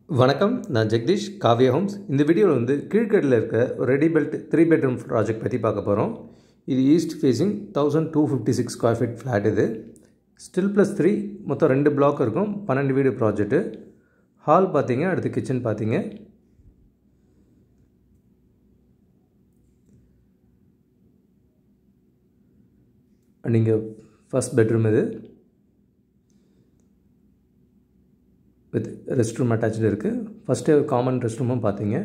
வணக்கம் நான் ஜெகதீஷ் காவ்யா ஹோம்ஸ் இந்த வீடியோவில் வந்து கீழ்கட்டில் இருக்க ஒரு ready built three bedroom project பற்றி பார்க்க போகிறோம் இது east facing thousand two fifty six square feet flat இது ஸ்டில் ப்ளஸ் த்ரீ மொத்தம் ரெண்டு பிளாக் இருக்கும் பன்னெண்டு வீடு ப்ராஜெக்ட்டு ஹால் பார்த்தீங்க அடுத்து கிச்சன் பார்த்தீங்க நீங்கள் ஃபஸ்ட் பெட்ரூம் இது வித் ரெஸ்ட் ரூம் அட்டாச்சு இருக்குது ஃபஸ்ட்டு காமன் ரெஸ்ட் ரூமும் பார்த்தீங்க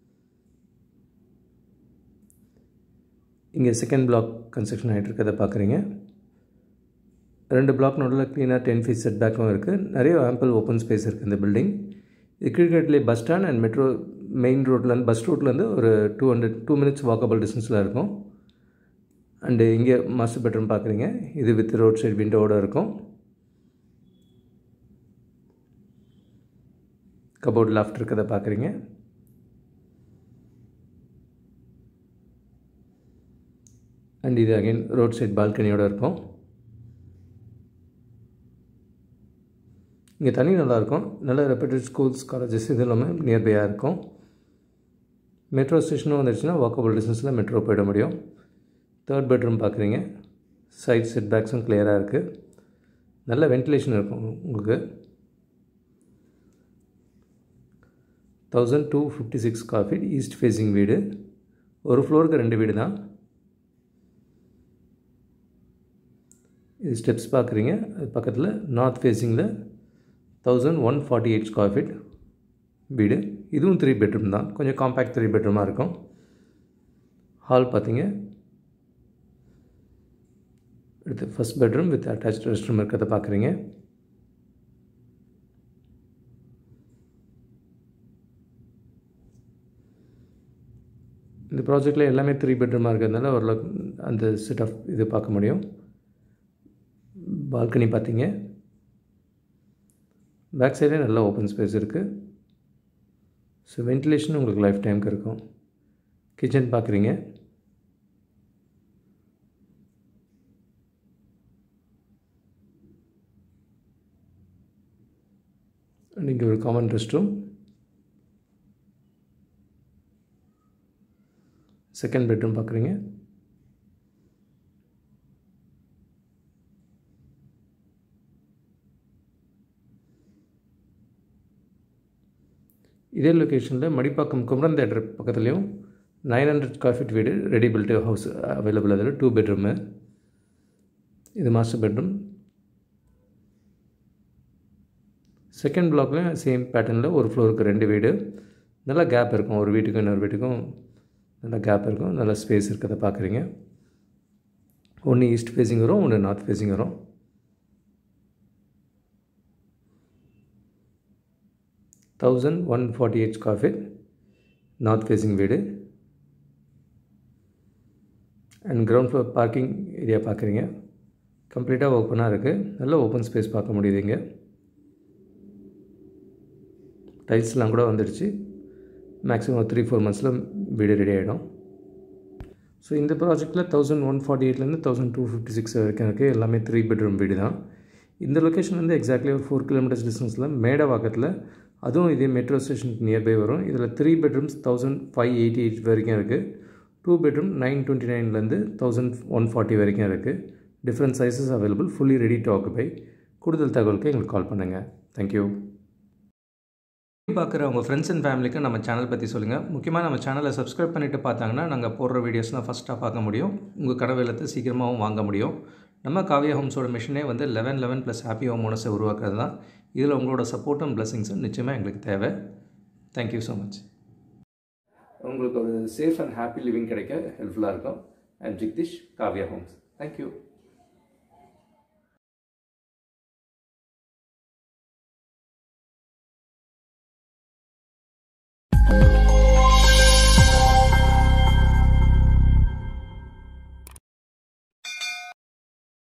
இங்கே செகண்ட் பிளாக் கன்ஸ்ட்ரக்ஷன் ஆகிட்டு இருக்கிறத பார்க்குறீங்க ரெண்டு பிளாக் நோட்டில் க்ளீனாக டென் ஃபீட் செட் பேக்கும் இருக்குது நிறைய ஆம்பிள் ஓப்பன் ஸ்பேஸ் இருக்குது இந்த பில்டிங் இது கீழ்கட்டிலே bus stand and metro main ரோட்லேருந்து பஸ் ரூட்லேருந்து ஒரு two hundred two minutes walkable டிஸ்டன்ஸில் இருக்கும் அண்டு இங்கே மாஸ்டர் பெட்ரூம் பார்க்குறீங்க இது வித் ரோட் சைடு விண்டோவோட இருக்கும் கபோர்ட் லாஃப்ட் இருக்கிறத பார்க்குறீங்க அண்ட் இது அகைன் ரோட் சைட் பால்கனியோடு இருக்கும் இங்கே தண்ணி நல்லாயிருக்கும் நல்ல ரெப்யூட்டட் ஸ்கூல்ஸ் காலேஜஸ் இது எல்லாமே நியர்பையாக இருக்கும் மெட்ரோ ஸ்டேஷனும் வந்துடுச்சுன்னா வாக்கபிள் டிஸ்டன்ஸில் மெட்ரோ போயிட முடியும் தேர்ட் பெட்ரூம் பார்க்குறீங்க சைட் செட் பேக்ஸும் கிளியராக இருக்குது நல்ல வென்டிலேஷன் இருக்கும் உங்களுக்கு thousand two fifty six square feet east facing வீடு ஒரு ஃப்ளோருக்கு ரெண்டு வீடு தான் இது ஸ்டெப்ஸ் பார்க்குறீங்க அது பக்கத்தில் நார்த் ஃபேஸிங்கில் thousand one forty eight square feet வீடு இதுவும் த்ரீ பெட்ரூம் தான் கொஞ்சம் காம்பேக்ட் த்ரீ பெட்ரூமாக இருக்கும் ஹால் பார்த்தீங்க அடுத்து first bedroom with attach rest room இருக்கிறத பார்க்குறீங்க இந்த ப்ராஜெக்டில் எல்லாமே த்ரீ பெட்ரூமாக இருக்கிறதுனால ஓரளவுக்கு அந்த செட் ஆஃப் இது பார்க்க முடியும் பால்கனி பார்த்தீங்க பேக் சைடே நல்ல ஓப்பன் ஸ்பேஸ் இருக்குது ஸோ வென்டிலேஷன் உங்களுக்கு லைஃப் டைமுக்கு இருக்கும் கிச்சன் பார்க்குறீங்க இங்கே ஒரு common rest room second bedroom பார்க்குறீங்க இதே லொக்கேஷனில் மடிப்பாக்கம் குமரன் தேட்டர் பக்கத்துலேயும் நைன் ஹண்ட்ரட் ஸ்கொயர் ஃபீட் வீடு ரெடி பில்ட் ஹவுஸ் அவைலபிள் அதில் டூ பெட்ரூமு இது மாஸ்டர் பெட்ரூம் செகண்ட் பிளாக்லேயும் சேம் பேட்டர்னில் ஒரு ஃப்ளோருக்கு ரெண்டு வீடு நல்லா கேப் இருக்கும் ஒரு வீட்டுக்கும் இன்னொரு வீட்டுக்கும் நல்ல கேப் இருக்கும் நல்ல ஸ்பேஸ் இருக்கிறத பார்க்குறீங்க ஒன்று ஈஸ்ட் ஃபேஸிங் வரும் ஒன்று நார்த் ஃபேஸிங் வரும் thousand one forty eight square feet north facing வீடு and ground floor parking area பார்க்குறீங்க கம்ப்ளீட்டாக ஓப்பனாக இருக்குது நல்ல ஓப்பன் ஸ்பேஸ் பார்க்க முடியுது இங்கே டைல்ஸ்லாம் கூட வந்துடுச்சு மேக்ஸிமம் த்ரீ ஃபோர் மந்த்ஸில் வீடு ரெடி ஆகிடும் ஸோ இந்த ப்ராஜெக்ட்டில் தௌசண்ட் ஒன் ஃபார்ட்டி எயிட்லேருந்து தௌசண்ட் டூ ஃபிஃப்டி சிக்ஸ் வரைக்கும் இருக்குது எல்லாமே த்ரீ பெட்ரூம் வீடு தான் இந்த லொக்கேஷன் வந்து எக்ஸாக்ட்லி ஒரு ஃபோர் கிலோமீட்டர்ஸ் டிஸ்டன்ஸில் மேடவாக்கத்தில் அதுவும் இதே மெட்ரோ ஸ்டேஷனுக்கு நியர்பை வரும் இதில் three bedrooms thousand five eighty eight வரைக்கும் இருக்குது டூ பெட்ரூம் நைன் டுவெண்ட்டி நைன்லேருந்து தௌசண்ட் ஒன் ஃபார்ட்டி வரைக்கும் இருக்குது different sizes available fully ready to occupy கூடுதல் தகவலுக்கு எங்களுக்கு கால் பண்ணுங்கள் தேங்க்யூ பார்க்குற உங்கள் ஃப்ரெண்ட்ஸ் அண்ட் ஃபேமிலிக்கு நம்ம சேனல் பற்றி சொல்லுங்கள் முக்கியமாக நம்ம சேனலை சப்ஸ்கிரைப் பண்ணிவிட்டு பார்த்தாங்கன்னா நாங்கள் போடுற வீடியோஸ்லாம் ஃபஸ்ட்டாக பார்க்க முடியும் உங்கள் கனவு இல்லத்தை சீக்கிரமாகவும் வாங்க முடியும் நம்ம காவியா ஹோம்ஸோட மிஷனே வந்து eleven eleven plus happy home ஓனஸை உருவாக்குறது தான் இதில் உங்களோட சப்போர்ட்டும் பிளஸிங்ஸும் நிச்சயமாக எங்களுக்கு தேவை தேங்க்யூ ஸோ மச் உங்களுக்கு ஒரு சேஃப் அண்ட் ஹாப்பி லிவிங் கிடைக்க ஹெல்ப்ஃபுல்லாக இருக்கும் and Jagdish Kavya homes thank you